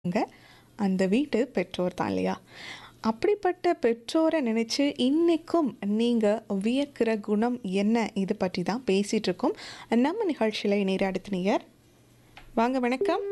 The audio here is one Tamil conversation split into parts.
ங்க அந்த வீட்டு பெற்றோர் தான் இல்லையா அப்படிப்பட்ட பெற்றோரை நினச்சி இன்னைக்கும் நீங்கள் வியக்கிற குணம் என்ன இது பற்றி தான் பேசிகிட்டு இருக்கோம் நம்ம நிகழ்ச்சியில் இணைய அடுத்த நேயர் வாங்க வணக்கம்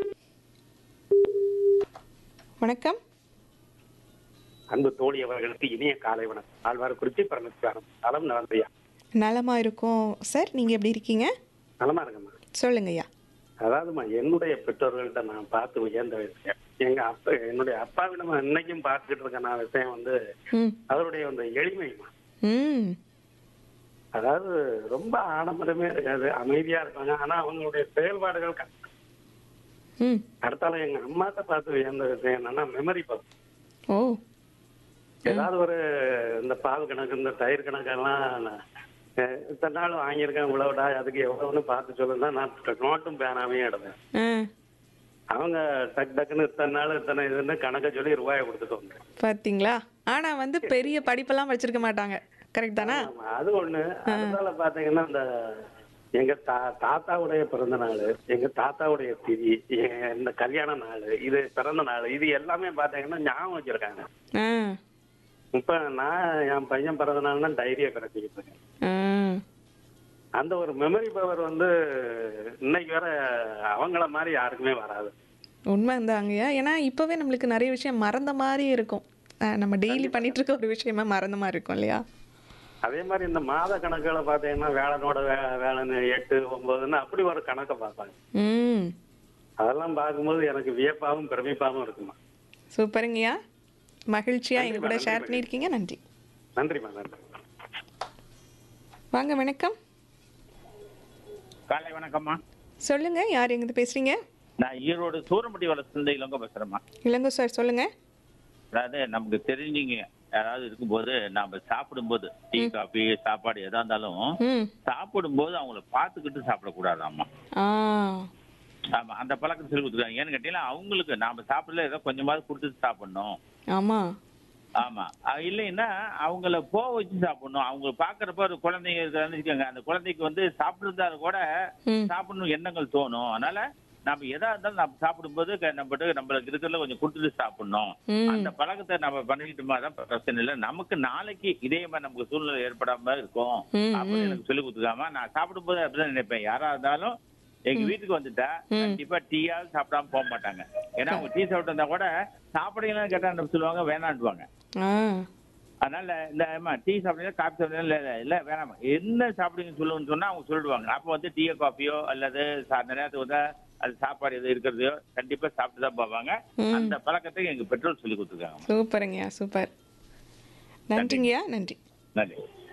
வணக்கம் அன்பு தோழி அவர்களுக்கு இனிய காலை வணக்கம் ஆழ்வார் குறிச்சி பரமசிவாரம் நலம் நலந்தையா நலமா இருக்கோம் சார் நீங்கள் எப்படி இருக்கீங்க நலமா இருக்கம்மா சொல்லுங்கய்யா அதாவதுமா என்னுடைய பெற்றோர்கள்ட்ட நான் பார்த்து உயர்ந்த விஷயம் எங்க அப்பா என்னுடைய அப்பாவிடம் இன்னைக்கும் பார்த்துக்கிட்டு இருக்க நான் விஷயம் வந்து ம் அவருடைய அந்த எளிமைமா ம் அதாவது ரொம்ப ஆடம்பரமே இருக்காது அமைதியா இருப்பாங்க ஆனா அவங்களுடைய செயல்பாடுகள் க- ம் அடுத்தால எங்க அம்மாட்ட பார்த்து உயர்ந்த விஷயம் என்னன்னா மெமரி பவர் ஓ ஏதாவது ஒரு இந்த பால் கணக்கு இந்த தயிர் கணக்கெல்லாம் நான், அஹ், இத்தனை நாள் வாங்கியிருக்கேன் இவ்வளவுடா அதுக்கு எவ்வளவுன்னு பார்த்து சொல்லுன்னா நான் நோட்டும் பேனாமையும் எடுப்பேன் ஆ அவங்க டக் டக்குன்னு இத்தனை நாள் இத்தனை இதுன்னு கணக்க சொல்லி ரூபாயை கொடுத்துட்டு வந்தேன் பார்த்தீங்களா ஆனால் வந்து பெரிய படிப்பெல்லாம் வச்சிருக்க மாட்டாங்க கரெக்ட் தானே ஆமா, அது ஒண்ணு அதனால பாத்தீங்கன்னா இந்த எங்க தா தாத்தாவுடைய பிறந்த நாள் எங்க தாத்தாவுடைய திதி எ- இந்த கல்யாண நாள் இது பிறந்த நாள் இது எல்லாமே பாத்தீங்கன்னா ஞாபகம் வச்சிருக்காங்க ஆ இப்ப நான் என் பையன் பிறந்த நாள்னா டைரியை பிறப்பிக்கிட்டு இருக்கேன் ஆ அந்த ஒரு மெமரி பவர் வந்து இன்னைக்கு வர அவங்கள மாதிரி யாருக்குமே வராது உண்மைந்தாங்கய்யா ஏன்னா இப்போவே நம்மளுக்கு நிறைய விஷயம் மறந்த மாதிரி இருக்கும் அஹ் நம்ம டெய்லி பண்ணிட்டு இருக்க ஒரு விஷயமா மறந்த மாதிரி இருக்கும் இல்லையா அதே மாதிரி இந்த மாத கணக்குகளை பார்த்தீங்கன்னா வேலனோட வே வேலைன்னு எட்டு ஒன்பதுன்னு அப்படி ஒரு கணக்கை பார்ப்பாங்க ம் அதெல்லாம் பார்க்கும்போது எனக்கு வியப்பாகவும் பிரமிப்பாகவும் இருக்குமா சூப்பருங்கய்யா மகிழ்ச்சியா எங்க கூட நன்றி, ஷேர் நன்றி. பண்ணியிருக்கீங்க நன்றி நன்றிம்மா நன்றி வாங்க வணக்கம் காலை வணக்கம்மா சொல்லுங்க யார் எங்கிருந்து பேசுறீங்க நான் ஈரோடு சூரம்பட்டி வளர்ச்சிருந்த இளங்க பேசுறேம்மா இளங்கோ சார் சொல்லுங்க அதாவது நமக்கு தெரிஞ்சவங்க யாராவது இருக்கும்போது நாம சாப்பிடும்போது டீ காபி சாப்பாடு எதா இருந்தாலும் ம் சாப்பிடும்போது அவங்கள பார்த்துக்கிட்டு சாப்பிடக்கூடாதாம்மா ஆ ஆமா அந்த பழக்கம் சொல்லி கொடுத்துருக்காங்க ஏன்னு கேட்டீங்கன்னா அவங்களுக்கு நாம சாப்பிடல ஏதோ கொஞ்சமாவது கொடுத்துட்டு சாப்பிடணும் ஆமா ஆமா அஹ் இல்லைன்னா அவங்கள போக வச்சு சாப்பிடணும் அவங்க பாக்குறப்ப ஒரு குழந்தைங்க இருக்கான்னு வச்சுக்கோங்க அந்த குழந்தைக்கு வந்து சாப்பிட்டுருந்தா கூட ம் சாப்பிடணும் எண்ணங்கள் தோணும் அதனால நம்ம எதா இருந்தாலும் நம்ம சாப்பிடும்போது க- நம்மகிட்ட நம்மளுக்கு இருக்கிறதுல கொஞ்சம் கொடுத்துட்டு சாப்பிடணும் ம் அந்த பழக்கத்தை நம்ம பண்ணிக்கிட்டோமா தான் பிரச்சனை இல்லை நமக்கு நாளைக்கு இதே மாதிரி நமக்கு சூழ்நிலை ஏற்படாம இருக்கும் ம், அப்படின்னு ம். எனக்கு சொல்லி கொடுத்துக்காம நான் சாப்பிடும்போது அப்படிதான் நினைப்பேன் யாரா இருந்தாலும் எங்க வீட்டுக்கு வந்துட்டா ம். கண்டிப்பா டீயாவது சாப்பிடாம போக மாட்டாங்க ஏன்னா அவங்க டீ சாப்பிட்டு வந்தா கூட சாப்பிடலாம் கேட்டா என்ன சொல்லுவாங்க வேணாண்டுவாங்க ஆ அதனால இந்த அம்மா டீ சாப்பிடுங்க காஃபி சாப்பிடுங்க இல்ல இல்ல இல்ல வேணாம் என்ன சாப்பிடுங்கன்னு சொல்லுங்கன்னு சொன்னா அவங்க சொல்லிடுவாங்க அப்போ வந்து டீயோ காஃபியோ அல்லது சா- அந்த நேரத்துக்கு வந்து அது சாப்பாடு எது இருக்கிறதையோ கண்டிப்பா சாப்பிட்டு தான் போவாங்க ம். அந்த பழக்கத்தை எங்க பெற்றோர் சொல்லி கொடுத்துருக்காங்க சூப்பருங்கய்யா சூப்பர் நன்றிங்கய்யா நன்றி நன்றி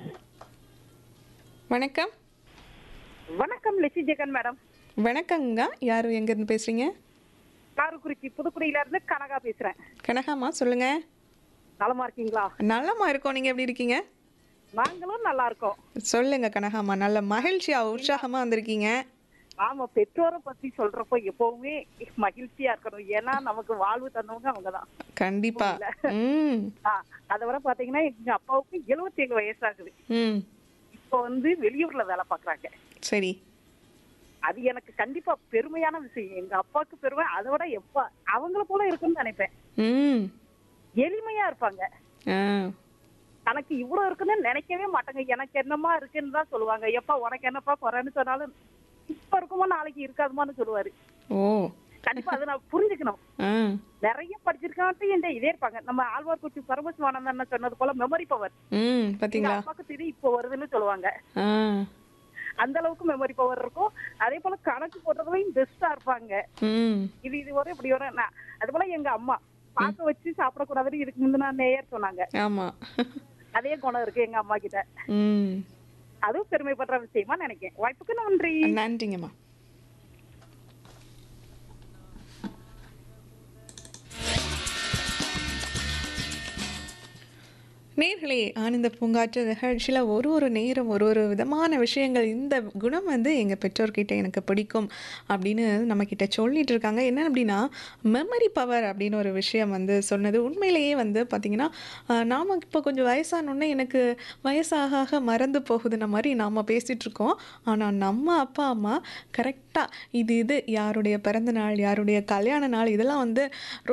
வணக்கம் வணக்கம் லட்சுமி ஜெகன் மேடம் வணக்கங்க யார் எங்கேருந்து பேசுறீங்க காரக்குறிச்சி புதுக்குடியில இருந்து கனகா பேசுறேன் கனகாமா சொல்லுங்க நலமா இருக்கீங்களா நலமா இருக்கோம் நீங்க எப்படி இருக்கீங்க நாங்களும் நல்லா இருக்கோம் சொல்லுங்க கனகாமா நல்ல மகிழ்ச்சியா உற்சாகமா வந்திருக்கீங்க ஆமா பெற்றோரை பத்தி சொல்றப்போ எப்பவுமே மகிழ்ச்சியா இருக்கணும் ஏன்னா நமக்கு வாழ்வு தந்தவங்க அவங்கதான் கண்டிப்பா ம் ஆ, அதை விட பாத்தீங்கன்னா எங்க அப்பாவுக்கு 77 ஏழு வயசாகுது ம் இப்போ வந்து வெளியூர்ல வேலை பாக்குறாங்க சரி அது எனக்கு கண்டிப்பா பெருமையான விஷயம் எங்க அப்பாவுக்கு பெருமை அதை விட எப்ப அவங்கள போல இருக்குன்னு நினைப்பேன் ம் எளிமையா இருப்பாங்க ஆ தனக்கு இவ்வளவு இருக்குன்னு நினைக்கவே மாட்டாங்க எனக்கு என்னமா இருக்குன்னு தான் சொல்லுவாங்க எப்பா உனக்கு என்னப்பா குறைன்னு சொன்னாலும் இப்ப இருக்குமோ நாளைக்கு இருக்காதுமான்னு சொல்லுவாரு ஓ கண்டிப்பா அதை நான் புரிஞ்சுக்கணும் ஆ நிறைய படிச்சிருக்கான்ட்டு என்கிட்ட இதே இருப்பாங்க நம்ம ஆழ்வார்குறிச்சி பரமசிவானந்தன் சொன்னது போல மெமரி பவர் ம் எங்க பாத்தீங்களா அப்பாவுக்கு தெரியும் இப்போ வருதுன்னு சொல்லுவாங்க ஆ அந்த அளவுக்கு மெமரி பவர் இருக்கும் அதே போல கணக்கு போடுறதுலையும் பெஸ்டா இருப்பாங்க ம் இது இது வரும் இப்படி வரும் நான் அது போல எங்க அம்மா பார்க்க வச்சு சாப்பிடக்கூடாதுன்னு இதுக்கு முந்தின நேயர் சொன்னாங்க ஆமா அதே குணம் இருக்கு எங்க அம்மா கிட்ட ம் அதுவும் பெருமைப்படுற விஷயமா நினைக்கிறேன் வாய்ப்புக்கு நன்றி நன்றிங்கம்மா நேர்களே ஆனந்த பூங்காற்று நிகழ்ச்சியில் ஒரு ஒரு நேரம் ஒரு ஒரு விதமான விஷயங்கள் இந்த குணம் வந்து எங்கள் பெற்றோர்கிட்ட எனக்கு பிடிக்கும் அப்படின்னு நம்மக்கிட்ட சொல்லிட்டு இருக்காங்க என்ன அப்படின்னா மெமரி பவர் அப்படின்னு ஒரு விஷயம் வந்து சொன்னது உண்மையிலேயே வந்து பார்த்திங்கன்னா நாம் இப்போ கொஞ்சம் வயசானோடனே எனக்கு வயசாக ஆக மறந்து போகுதுன்ன மாதிரி நாம் பேசிகிட்டு இருக்கோம் ஆனால் நம்ம அப்பா அம்மா கரெக்டாக இது இது யாருடைய பிறந்த நாள் யாருடைய கல்யாண நாள் இதெல்லாம் வந்து